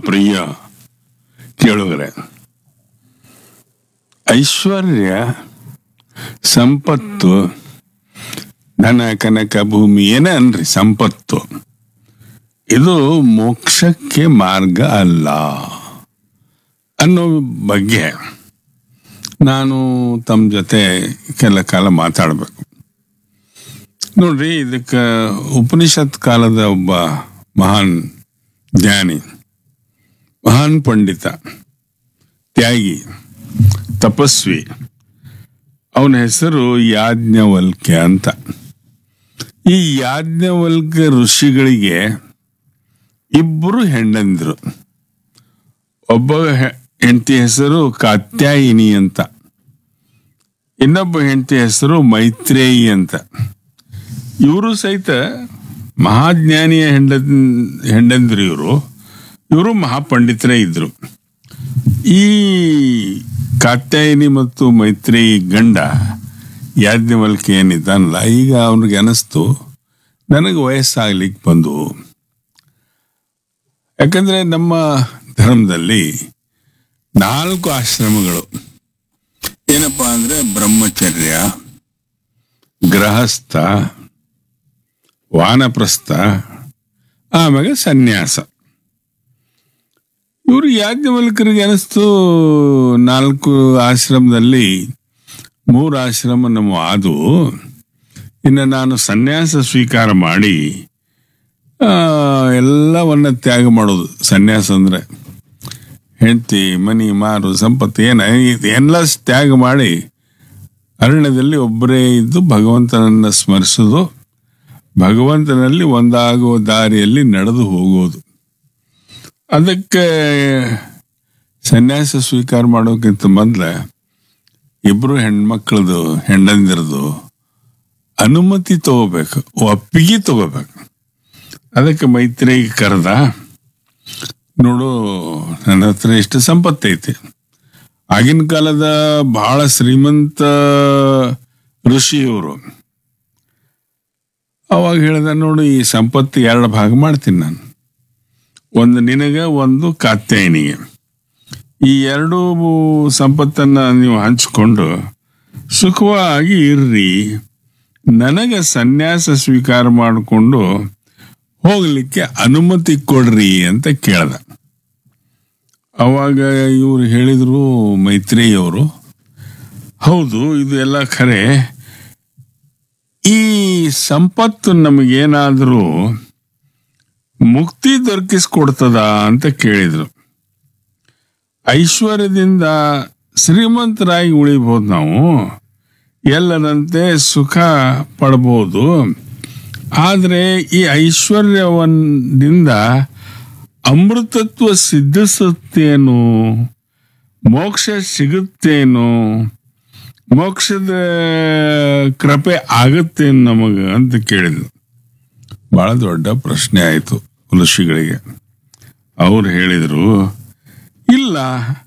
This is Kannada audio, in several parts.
ಪ್ರಿಯ ಕೇಳುಗರೆ ಐಶ್ವರ್ಯ ಸಂಪತ್ತು ಧನ ಕನಕ ಭೂಮಿ ಏನೇ ಅನ್ರಿ ಸಂಪತ್ತು ಇದು ಮೋಕ್ಷಕ್ಕೆ ಮಾರ್ಗ ಅಲ್ಲ ಅನ್ನೋ ಬಗ್ಗೆ ನಾನು ತಮ್ಮ ಜೊತೆ ಕೆಲ ಕಾಲ ಮಾತಾಡಬೇಕು ನೋಡ್ರಿ ಇದಕ್ಕೆ ಉಪನಿಷತ್ ಕಾಲದ ಒಬ್ಬ ಮಹಾನ್ ಜ್ಞಾನಿ ಮಹಾನ್ ಪಂಡಿತ ತ್ಯಾಗಿ ತಪಸ್ವಿ ಅವನ ಹೆಸರು ಯಾಜ್ಞವಲ್ಕ್ಯ ಅಂತ ಈ ಯಾಜ್ಞವಲ್ಕ್ಯ ಋಷಿಗಳಿಗೆ ಇಬ್ಬರು ಹೆಂಡಂದ್ರು ಒಬ್ಬ ಹೆ- ಹೆಂಡತಿ ಹೆಸರು ಕಾತ್ಯಾಯಿನಿ ಅಂತ ಇನ್ನೊಬ್ಬ ಹೆಂಡತಿ ಹೆಸರು ಮೈತ್ರೇಯಿ ಅಂತ ಇವರು ಸಹಿತ ಮಹಾಜ್ಞಾನಿಯ ಹೆಂಡ ಹೆಂಡಂದ್ರು ಇವರು ಇವರು ಮಹಾಪಂಡಿತರೇ ಇದ್ರು ಈ ಕಾತ್ಯಾಯಿನಿ ಮತ್ತು ಮೈತ್ರೇಯಿ ಗಂಡ ಯಾಜ್ಞವಲ್ಕೆ ಏನಿದ್ದಾನಲ್ಲ ಈಗ ಅವನಿಗೆ ಅನಿಸ್ತು ನನಗೆ ವಯಸ್ಸಾಗ್ಲಿಕ್ಕೆ ಬಂದು ಯಾಕಂದ್ರೆ ನಮ್ಮ ಧರ್ಮದಲ್ಲಿ ನಾಲ್ಕು ಆಶ್ರಮಗಳು ಏನಪ್ಪ ಅಂದ್ರೆ ಬ್ರಹ್ಮಚರ್ಯ ಗೃಹಸ್ಥ ವಾನಪ್ರಸ್ಥ ಆಮೇಲೆ ಸನ್ಯಾಸ ಇವರು ಯಾಜ್ಞವಲ್ಕರಿಗೆ ಅನಿಸ್ತು ನಾಲ್ಕು ಆಶ್ರಮದಲ್ಲಿ ಮೂರು ಆಶ್ರಮ ನಮ್ಮ ಆದು ಇನ್ನು ನಾನು ಸನ್ಯಾಸ ಸ್ವೀಕಾರ ಮಾಡಿ ಆ, ಎಲ್ಲವನ್ನ ತ್ಯಾಗ ಮಾಡೋದು ಸನ್ಯಾಸ ಅಂದ್ರೆ ಹೆಂಡತಿ ಮನಿ ಮಾರು ಸಂಪತ್ತು ಏನ ಎಲ್ಲ ತ್ಯಾಗ ಮಾಡಿ ಅರಣ್ಯದಲ್ಲಿ ಒಬ್ಬರೇ ಇದ್ದು ಭಗವಂತನನ್ನ ಸ್ಮರಿಸೋದು ಭಗವಂತನಲ್ಲಿ ಒಂದಾಗುವ ದಾರಿಯಲ್ಲಿ ನಡೆದು ಹೋಗೋದು ಅದಕ್ಕೆ ಸನ್ಯಾಸ ಸ್ವೀಕಾರ ಮಾಡೋಕ್ಕಿಂತ ಮೊದಲ ಇಬ್ರು ಹೆಣ್ಮಕ್ಳದು ಹೆಂಡಂದಿರದು ಅನುಮತಿ ತಗೋಬೇಕು ಒಪ್ಪಿಗೆ ತಗೋಬೇಕು ಅದಕ್ಕೆ ಮೈತ್ರಿಗೆ ಕರೆದ ನೋಡು ನನ್ನ ಹತ್ರ ಎಷ್ಟು ಸಂಪತ್ತೈತಿ ಆಗಿನ ಕಾಲದ ಬಹಳ ಶ್ರೀಮಂತ ಋಷಿಯವರು ಅವಾಗ ಹೇಳ್ದ ನೋಡು ಈ ಸಂಪತ್ತು ಎರಡು ಭಾಗ ಮಾಡ್ತೀನಿ ನಾನು ಒಂದು ನಿನಗೆ ಒಂದು ಕಾತ್ಯಾಯನಿಗೆ ಈ ಎರಡು ಸಂಪತ್ತನ್ನ ನೀವು ಹಂಚಿಕೊಂಡು ಸುಖವಾಗಿ ಇರ್ರಿ ನನಗೆ ಸನ್ಯಾಸ ಸ್ವೀಕಾರ ಮಾಡಿಕೊಂಡು ಹೋಗ್ಲಿಕ್ಕೆ ಅನುಮತಿ ಕೊಡ್ರಿ ಅಂತ ಕೇಳ್ದ ಅವಾಗ ಇವ್ರು ಹೇಳಿದ್ರು ಮೈತ್ರೇಯಿಯವರು ಹೌದು ಇದು ಎಲ್ಲ ಖರೆ ಈ ಸಂಪತ್ತು ನಮಗೇನಾದರೂ ಮುಕ್ತಿ ದೊರಕಿಸ್ಕೊಡ್ತದ ಅಂತ ಕೇಳಿದ್ರು ಐಶ್ವರ್ಯದಿಂದ ಶ್ರೀಮಂತರಾಗಿ ಉಳಿಬಹುದು ನಾವು ಎಲ್ಲರಂತೆ ಸುಖ ಪಡ್ಬೋದು ಆದರೆ ಈ ಐಶ್ವರ್ಯವನ್ನಿಂದ ಅಮೃತತ್ವ ಸಿದ್ಧಿಸುತ್ತೇನು ಮೋಕ್ಷ ಸಿಗುತ್ತೇನು ಮೋಕ್ಷದ ಕೃಪೆ ಆಗುತ್ತೇನು ನಮಗ ಅಂತ ಕೇಳಿದ್ರು ಬಹಳ ದೊಡ್ಡ ಪ್ರಶ್ನೆ ಆಯಿತು ಋಷಿಗಳಿಗೆ ಅವ್ರು ಹೇಳಿದ್ರು ಇಲ್ಲ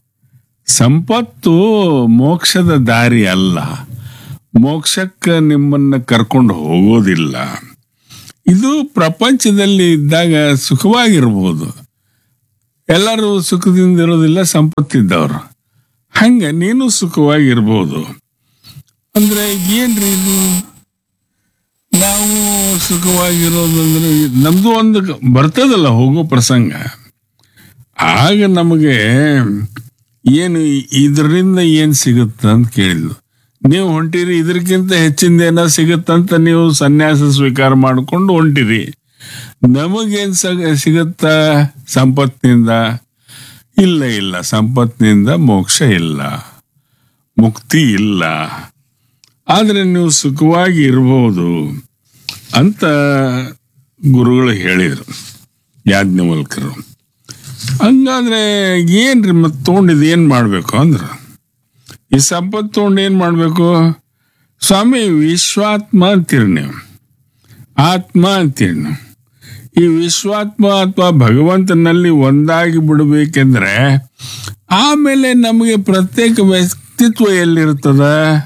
ಸಂಪತ್ತು ಮೋಕ್ಷದ ದಾರಿ ಅಲ್ಲ ಮೋಕ್ಷಕ್ಕೆ ನಿಮ್ಮನ್ನ ಕರ್ಕೊಂಡು ಹೋಗೋದಿಲ್ಲ ಇದು ಪ್ರಪಂಚದಲ್ಲಿ ಇದ್ದಾಗ ಸುಖವಾಗಿರ್ಬೋದು ಎಲ್ಲರೂ ಸುಖದಿಂದ ಇರೋದಿಲ್ಲ ಸಂಪತ್ತಿದ್ದವರು ಹಂಗೆ ನೀನು ಸುಖವಾಗಿರ್ಬೋದು ಅಂದ್ರೆ ಏನ್ರಿ ಇದು ನಾವು ಸುಖವಾಗಿರೋದಂದ್ರೆ ನಮ್ದು ಒಂದು ಬರ್ತದಲ್ಲ ಹೋಗೋ ಪ್ರಸಂಗ ಆಗ ನಮಗೆ ಏನು ಇದರಿಂದ ಏನ್ ಸಿಗುತ್ತೆ ಅಂತ ಕೇಳಿದ್ಲು ನೀವು ಹೊಂಟಿರಿ ಇದಕ್ಕಿಂತ ಹೆಚ್ಚಿಂದ ಏನೋ ಸಿಗುತ್ತಂತ ನೀವು ಸನ್ಯಾಸ ಸ್ವೀಕಾರ ಮಾಡಿಕೊಂಡು ಹೊಂಟಿರಿ ನಮಗೇನ್ ಸಗ ಸಿಗುತ್ತ ಸಂಪತ್ತಿನಿಂದ ಇಲ್ಲ ಇಲ್ಲ ಸಂಪತ್ತಿನಿಂದ ಮೋಕ್ಷ ಇಲ್ಲ ಮುಕ್ತಿ ಇಲ್ಲ ಆದರೆ ನೀವು ಸುಖವಾಗಿ ಇರಬಹುದು ಅಂತ ಗುರುಗಳು ಹೇಳಿದರು ಯಾಜ್ಞವಲ್ಕರು ಹಂಗಾದ್ರೆ ಏನ್ರಿ ಮತ್ತೆ ತೊಗೊಂಡಿದ್ದು ಏನು ಮಾಡಬೇಕು ಅಂದ್ರ ಈ ಸಂಪತ್ತು ತೊಗೊಂಡು ಏನು ಮಾಡಬೇಕು ಸ್ವಾಮಿ ವಿಶ್ವಾತ್ಮ ಅಂತೀರಿ ನೀವು ಆತ್ಮ ಅಂತೀರಿ ನೀವು ಈ ವಿಶ್ವಾತ್ಮ ಅಥವಾ ಭಗವಂತನಲ್ಲಿ ಒಂದಾಗಿ ಬಿಡಬೇಕೆಂದ್ರೆ ಆಮೇಲೆ ನಮಗೆ ಪ್ರತ್ಯೇಕ ವ್ಯಕ್ತಿತ್ವ ಎಲ್ಲಿರ್ತದ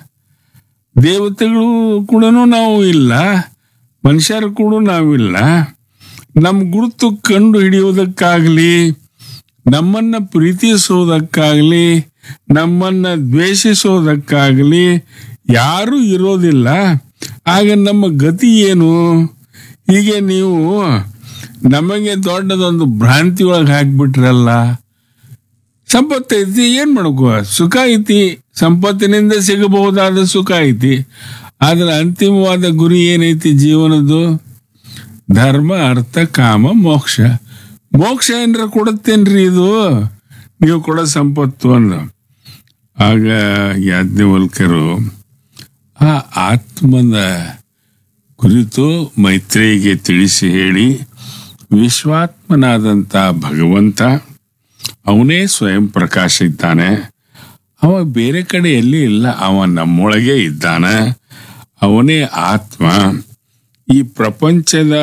ದೇವತೆಗಳು ಕೂಡ ನಾವು ಇಲ್ಲ ಮನುಷ್ಯರು ಕೂಡ ನಾವಿಲ್ಲ ನಮ್ಮ ಗುರುತು ಕಂಡು ಹಿಡಿಯೋದಕ್ಕಾಗಲಿ ನಮ್ಮನ್ನ ಪ್ರೀತಿಸೋದಕ್ಕಾಗಲಿ ನಮ್ಮನ್ನ ದ್ವೇಷಿಸೋದಕ್ಕಾಗಲಿ ಯಾರೂ ಇರೋದಿಲ್ಲ ಆಗ ನಮ್ಮ ಗತಿ ಏನು ಹೀಗೆ ನೀವು ನಮಗೆ ದೊಡ್ಡದೊಂದು ಭ್ರಾಂತಿ ಒಳಗೆ ಹಾಕ್ಬಿಟ್ರಲ್ಲ ಸಂಪತ್ತು ಐತಿ ಏನ್ ಮಾಡ್ಕೋ ಸುಖ ಐತಿ ಸಂಪತ್ತಿನಿಂದ ಸಿಗಬಹುದಾದ ಸುಖ ಐತಿ ಆದ್ರೆ ಅಂತಿಮವಾದ ಗುರಿ ಏನೈತಿ ಜೀವನದ್ದು ಧರ್ಮ ಅರ್ಥ ಕಾಮ ಮೋಕ್ಷ ಮೋಕ್ಷ ಏನ್ರ ಕೊಡುತ್ತೇನ್ರಿ ಇದು ನೀವು ಕೊಡೋ ಸಂಪತ್ತು ಅಂದ ಆಗ ಯಾಜ್ಞವಲ್ಕರು ಆ ಆತ್ಮದ ಕುರಿತು ಮೈತ್ರೇಯಿಗೆ ತಿಳಿಸಿ ಹೇಳಿ ವಿಶ್ವಾತ್ಮನಾದಂಥ ಭಗವಂತ ಅವನೇ ಸ್ವಯಂ ಪ್ರಕಾಶ ಇದ್ದಾನೆ ಅವ ಬೇರೆ ಕಡೆ ಎಲ್ಲಿ ಇಲ್ಲ ಅವ ನಮ್ಮೊಳಗೆ ಇದ್ದಾನೆ ಅವನೇ ಆತ್ಮ ಈ ಪ್ರಪಂಚದ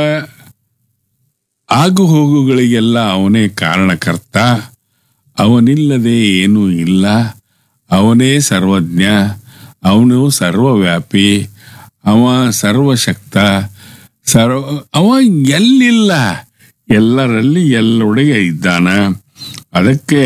ಆಗು ಹೋಗುಗಳಿಗೆಲ್ಲ ಅವನೇ ಕಾರಣಕರ್ತ ಅವನಿಲ್ಲದೆ ಏನೂ ಇಲ್ಲ ಅವನೇ ಸರ್ವಜ್ಞ ಅವನು ಸರ್ವವ್ಯಾಪಿ ಅವ ಸರ್ವಶಕ್ತ ಸರ್ವ ಅವ ಎಲ್ಲಿಲ್ಲ ಎಲ್ಲರಲ್ಲಿ ಎಲ್ಲೊಳಗೆ ಇದ್ದಾನ ಅದಕ್ಕೆ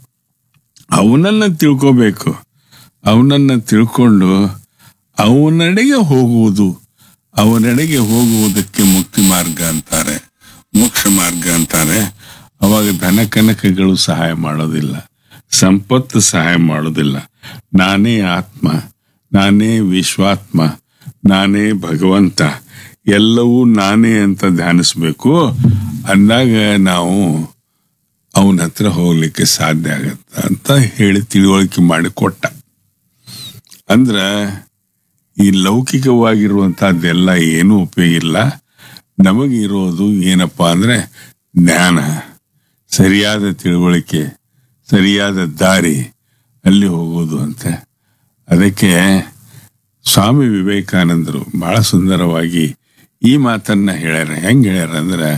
ಅವನನ್ನ ತಿಳ್ಕೋಬೇಕು ಅವನನ್ನ ತಿಳ್ಕೊಂಡು ಅವನಡೆಗೆ ಹೋಗುವುದು ಅವನಡೆಗೆ ಹೋಗುವುದಕ್ಕೆ ಮುಕ್ತಿ ಮಾರ್ಗ ಅಂತಾರೆ ಮೋಕ್ಷ ಮಾರ್ಗ ಅಂತಾರೆ ಅವಾಗ ಧನ ಕನಕಗಳು ಸಹಾಯ ಮಾಡೋದಿಲ್ಲ ಸಂಪತ್ತು ಸಹಾಯ ಮಾಡೋದಿಲ್ಲ ನಾನೇ ಆತ್ಮ ನಾನೇ ವಿಶ್ವಾತ್ಮ ನಾನೇ ಭಗವಂತ ಎಲ್ಲವೂ ನಾನೇ ಅಂತ ಧ್ಯಾನಿಸ್ಬೇಕು ಅಂದಾಗ ನಾವು ಅವನ ಹತ್ರ ಹೋಗ್ಲಿಕ್ಕೆ ಸಾಧ್ಯ ಆಗತ್ತ ಅಂತ ಹೇಳಿ ತಿಳುವಳಿಕೆ ಮಾಡಿ ಕೊಟ್ಟ ಅಂದ್ರ ಈ ಲೌಕಿಕವಾಗಿರುವಂತಹದ್ದೆಲ್ಲ ಏನೂ ಉಪಯೋಗ ಇಲ್ಲ ನಮಗಿರೋದು ಏನಪ್ಪಾ ಅಂದ್ರೆ ಜ್ಞಾನ ಸರಿಯಾದ ತಿಳುವಳಿಕೆ ಸರಿಯಾದ ದಾರಿ ಅಲ್ಲಿ ಹೋಗೋದು ಅಂತ ಅದಕ್ಕೆ ಸ್ವಾಮಿ ವಿವೇಕಾನಂದರು ಬಹಳ ಸುಂದರವಾಗಿ ಈ ಮಾತನ್ನ ಹೇಳ್ಯಾರ ಹೆಂಗ್ ಹೇಳ್ಯಾರ ಅಂದ್ರೆ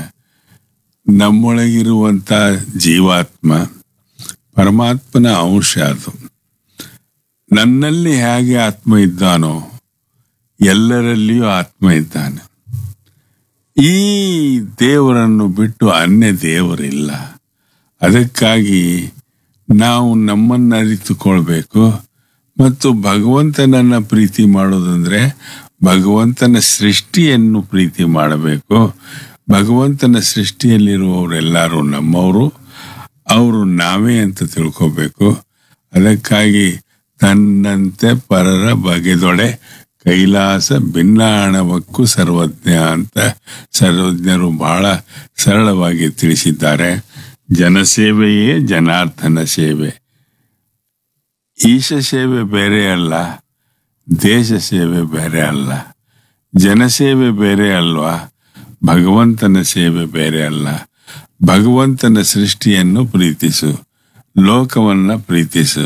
ನಮ್ಮೊಳಗಿರುವಂತ ಜೀವಾತ್ಮ ಪರಮಾತ್ಮನ ಅಂಶ ಅದು ನನ್ನಲ್ಲಿ ಹೇಗೆ ಆತ್ಮ ಇದ್ದಾನೋ ಎಲ್ಲರಲ್ಲಿಯೂ ಆತ್ಮ ಇದ್ದಾನೆ ಈ ದೇವರನ್ನು ಬಿಟ್ಟು ಅನ್ಯ ದೇವರಿಲ್ಲ ಅದಕ್ಕಾಗಿ ನಾವು ನಮ್ಮನ್ನ ಅರಿತುಕೊಳ್ಬೇಕು ಮತ್ತು ಭಗವಂತನನ್ನ ಪ್ರೀತಿ ಮಾಡೋದಂದ್ರೆ ಭಗವಂತನ ಸೃಷ್ಟಿಯನ್ನು ಪ್ರೀತಿ ಮಾಡಬೇಕು ಭಗವಂತನ ಸೃಷ್ಟಿಯಲ್ಲಿರುವವರೆಲ್ಲರೂ ನಮ್ಮವರು ಅವರು ನಾವೇ ಅಂತ ತಿಳ್ಕೋಬೇಕು ಅದಕ್ಕಾಗಿ ತನ್ನಂತೆ ಪರರ ಬಗೆದೊಡೆ ಕೈಲಾಸ ಭಿನ್ನಾಣವಕ್ಕೂ ಸರ್ವಜ್ಞ ಅಂತ ಸರ್ವಜ್ಞರು ಬಹಳ ಸರಳವಾಗಿ ತಿಳಿಸಿದ್ದಾರೆ ಜನಸೇವೆಯೇ ಜನಾರ್ದನ ಸೇವೆ ಈಶ ಸೇವೆ ಬೇರೆ ಅಲ್ಲ ದೇಶ ಸೇವೆ ಬೇರೆ ಅಲ್ಲ ಜನಸೇವೆ ಬೇರೆ ಅಲ್ವಾ ಭಗವಂತನ ಸೇವೆ ಬೇರೆ ಅಲ್ಲ ಭಗವಂತನ ಸೃಷ್ಟಿಯನ್ನು ಪ್ರೀತಿಸು ಲೋಕವನ್ನ ಪ್ರೀತಿಸು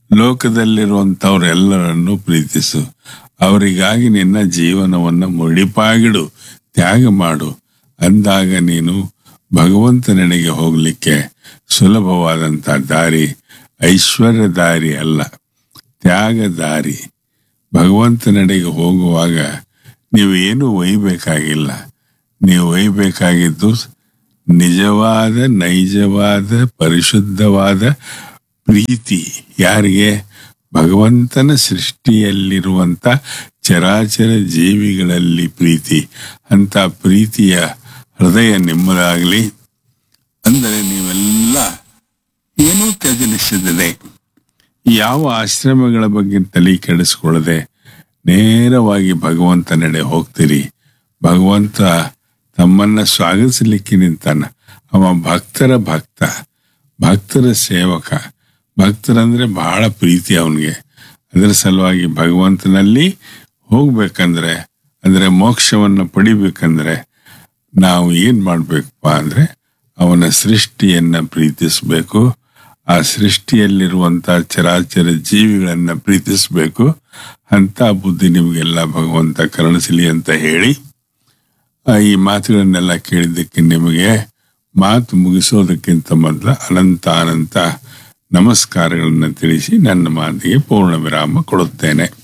ಲೋಕದಲ್ಲಿರುವಂಥವ್ರೆಲ್ಲರನ್ನು ಪ್ರೀತಿಸು ಅವರಿಗಾಗಿ ನಿನ್ನ ಜೀವನವನ್ನು ಮುಡಿಪಾಗಿಡು ತ್ಯಾಗ ಮಾಡು ಅಂದಾಗ ನೀನು ಭಗವಂತನೆಡೆಗೆ ಹೋಗ್ಲಿಕ್ಕೆ ಸುಲಭವಾದಂಥ ದಾರಿ ಐಶ್ವರ್ಯ ದಾರಿ ಅಲ್ಲ ತ್ಯಾಗ ದಾರಿ ಭಗವಂತನೆಡೆಗೆ ಹೋಗುವಾಗ ನೀವು ಏನು ಒಯ್ಬೇಕಾಗಿಲ್ಲ ನೀವು ಒಯ್ಬೇಕಾಗಿದ್ದು ನಿಜವಾದ ನೈಜವಾದ ಪರಿಶುದ್ಧವಾದ ಪ್ರೀತಿ ಯಾರಿಗೆ ಭಗವಂತನ ಸೃಷ್ಟಿಯಲ್ಲಿರುವಂತ ಚರಾಚರ ಜೀವಿಗಳಲ್ಲಿ ಪ್ರೀತಿ ಅಂತ ಪ್ರೀತಿಯ ಹೃದಯ ನಿಮ್ಮದಾಗಲಿ ಅಂದರೆ ನೀವೆಲ್ಲ ಏನೂ ತ್ಯಜಿಸಿದರೆ ಯಾವ ಆಶ್ರಮಗಳ ಬಗ್ಗೆ ತಲೆ ಕೆಡಿಸ್ಕೊಳ್ಳದೆ ನೇರವಾಗಿ ಭಗವಂತನೆಡೆ ಹೋಗ್ತೀರಿ ಭಗವಂತ ತಮ್ಮನ್ನ ಸ್ವಾಗತಿಸಲಿಕ್ಕೆ ನಿಂತಾನ ಅವ ಭಕ್ತರ ಭಕ್ತ ಭಕ್ತರ ಸೇವಕ ಭಕ್ತರಂದ್ರೆ ಬಹಳ ಪ್ರೀತಿ ಅವನಿಗೆ ಅದರ ಸಲುವಾಗಿ ಭಗವಂತನಲ್ಲಿ ಹೋಗ್ಬೇಕಂದ್ರೆ ಅಂದ್ರೆ ಮೋಕ್ಷವನ್ನ ಪಡಿಬೇಕಂದ್ರೆ ನಾವು ಏನ್ ಮಾಡ್ಬೇಕಪ್ಪ ಅಂದ್ರೆ ಅವನ ಸೃಷ್ಟಿಯನ್ನ ಪ್ರೀತಿಸಬೇಕು ಆ ಸೃಷ್ಟಿಯಲ್ಲಿರುವಂತ ಚರಾಚರ ಜೀವಿಗಳನ್ನ ಪ್ರೀತಿಸಬೇಕು ಅಂತ ಬುದ್ಧಿ ನಿಮಗೆಲ್ಲ ಭಗವಂತ ಕರುಣಿಸಲಿ ಅಂತ ಹೇಳಿ ಆ, ಈ ಮಾತುಗಳನ್ನೆಲ್ಲ ಕೇಳಿದ್ದಕ್ಕೆ ನಿಮಗೆ ಮಾತು ಮುಗಿಸೋದಕ್ಕಿಂತ ಮೊದಲ ಅನಂತ ಅನಂತ ನಮಸ್ಕಾರಗಳನ್ನು ತಿಳಿಸಿ ನನ್ನ ಮಾತಿಗೆ ಪೂರ್ಣ ವಿರಾಮ ಕೊಡುತ್ತೇನೆ